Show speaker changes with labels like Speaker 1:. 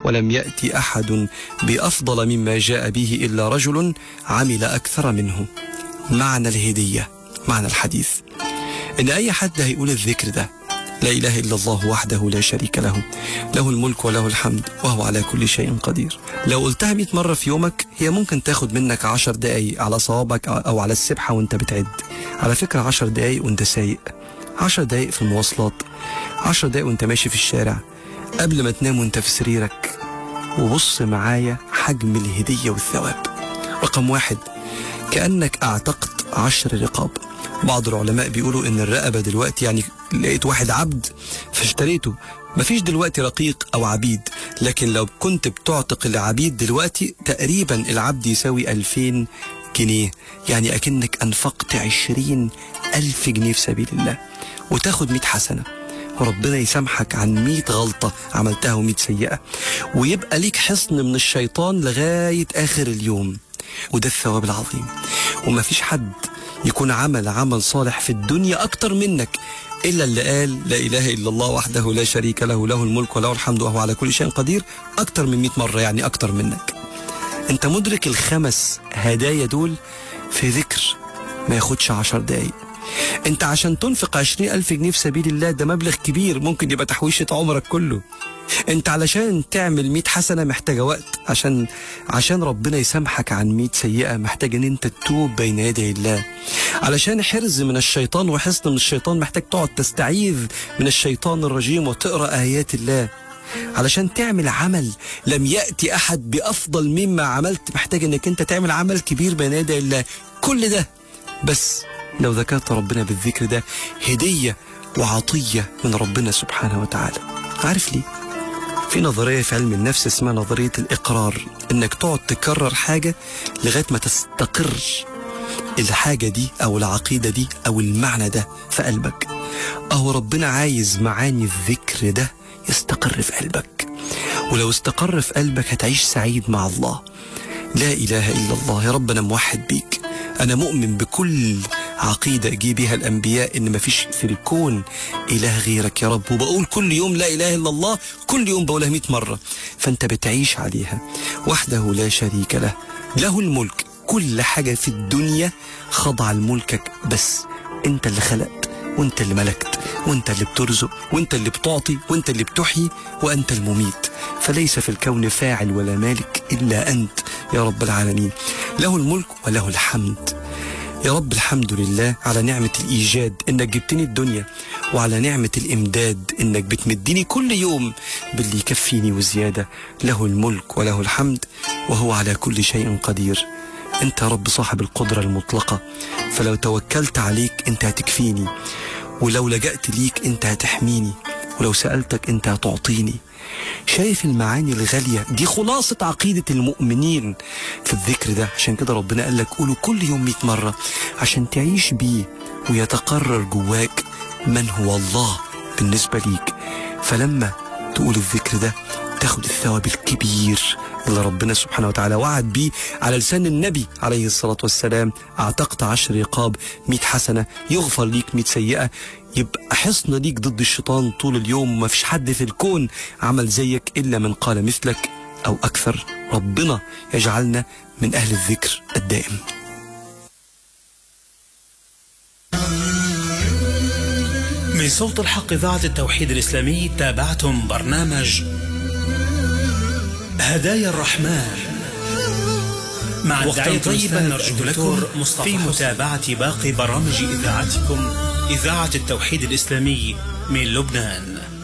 Speaker 1: ولم يأتي أحد بأفضل مما جاء به إلا رجل عمل أكثر منه معنى الهدية معنى الحديث إن أي حد هيقول الذكر ده لا إله إلا الله وحده لا شريك له له الملك وله الحمد وهو على كل شيء قدير لو قلتها 100 مرة في يومك هي ممكن تاخد منك 10 دقايق على صوابك أو على السبحة وانت بتعد على فكرة 10 دقايق وانت سايق 10 دقايق في المواصلات 10 دقايق وانت ماشي في الشارع قبل ما تنام وانت في سريرك وبص معايا حجم الهدية والثواب رقم واحد كأنك أعتقت عشر رقاب بعض العلماء بيقولوا ان الرقبة دلوقتي يعني لقيت واحد عبد فاشتريته مفيش دلوقتي رقيق او عبيد لكن لو كنت بتعتق العبيد دلوقتي تقريبا العبد يساوي 2000 جنيه يعني اكنك انفقت 20 ألف جنيه في سبيل الله وتاخد 100 حسنة وربنا يسامحك عن 100 غلطة عملتها و100 سيئة ويبقى ليك حصن من الشيطان لغاية آخر اليوم وده الثواب العظيم ومفيش حد يكون عمل عمل صالح في الدنيا أكتر منك إلا اللي قال لا إله إلا الله وحده لا شريك له له الملك وله الحمد وهو على كل شيء قدير أكتر من 100 مرة يعني أكتر منك أنت مدرك الخمس هدايا دول في ذكر ما ياخدش عشر دقايق انت عشان تنفق عشرين ألف جنيه في سبيل الله ده مبلغ كبير ممكن يبقى تحويشة عمرك كله انت علشان تعمل مئة حسنة محتاجة وقت عشان عشان ربنا يسامحك عن مئة سيئة محتاج ان انت تتوب بين يدي الله علشان حرز من الشيطان وحصن من الشيطان محتاج تقعد تستعيذ من الشيطان الرجيم وتقرأ آيات الله علشان تعمل عمل لم يأتي أحد بأفضل مما عملت محتاج انك انت تعمل عمل كبير بين يدي الله كل ده بس لو ذكرت ربنا بالذكر ده هدية وعطية من ربنا سبحانه وتعالى عارف ليه؟ في نظرية في علم النفس اسمها نظرية الإقرار إنك تقعد تكرر حاجة لغاية ما تستقر الحاجة دي أو العقيدة دي أو المعنى ده في قلبك أهو ربنا عايز معاني الذكر ده يستقر في قلبك ولو استقر في قلبك هتعيش سعيد مع الله لا إله إلا الله يا رب أنا موحد بيك أنا مؤمن بكل عقيدة جه بها الأنبياء إن مفيش في الكون إله غيرك يا رب وبقول كل يوم لا إله إلا الله كل يوم بقولها 100 مرة فأنت بتعيش عليها وحده لا شريك له له الملك كل حاجة في الدنيا خضع لملكك بس أنت اللي خلقت وأنت اللي ملكت وأنت اللي بترزق وأنت اللي بتعطي وأنت اللي بتحيي وأنت المميت فليس في الكون فاعل ولا مالك إلا أنت يا رب العالمين له الملك وله الحمد يا رب الحمد لله على نعمة الإيجاد إنك جبتني الدنيا وعلى نعمة الإمداد إنك بتمدني كل يوم باللي يكفيني وزيادة له الملك وله الحمد وهو على كل شيء قدير أنت يا رب صاحب القدرة المطلقة فلو توكلت عليك أنت هتكفيني ولو لجأت ليك أنت هتحميني ولو سألتك أنت هتعطيني شايف المعاني الغالية دي خلاصة عقيدة المؤمنين في الذكر ده عشان كده ربنا قال لك قوله كل يوم 100 مرة عشان تعيش بيه ويتقرر جواك من هو الله بالنسبة ليك فلما تقول الذكر ده تاخد الثواب الكبير اللي ربنا سبحانه وتعالى وعد بيه على لسان النبي عليه الصلاة والسلام اعتقت عشر رقاب مئة حسنة يغفر ليك مئة سيئة يبقى حصن ليك ضد الشيطان طول اليوم وما فيش حد في الكون عمل زيك إلا من قال مثلك أو أكثر ربنا يجعلنا من أهل الذكر الدائم
Speaker 2: من صوت الحق إذاعة التوحيد الإسلامي تابعتم برنامج هدايا الرحمن مع وقتا طيبا نرجو لكم في متابعة باقي برامج إذاعتكم إذاعة التوحيد الإسلامي من لبنان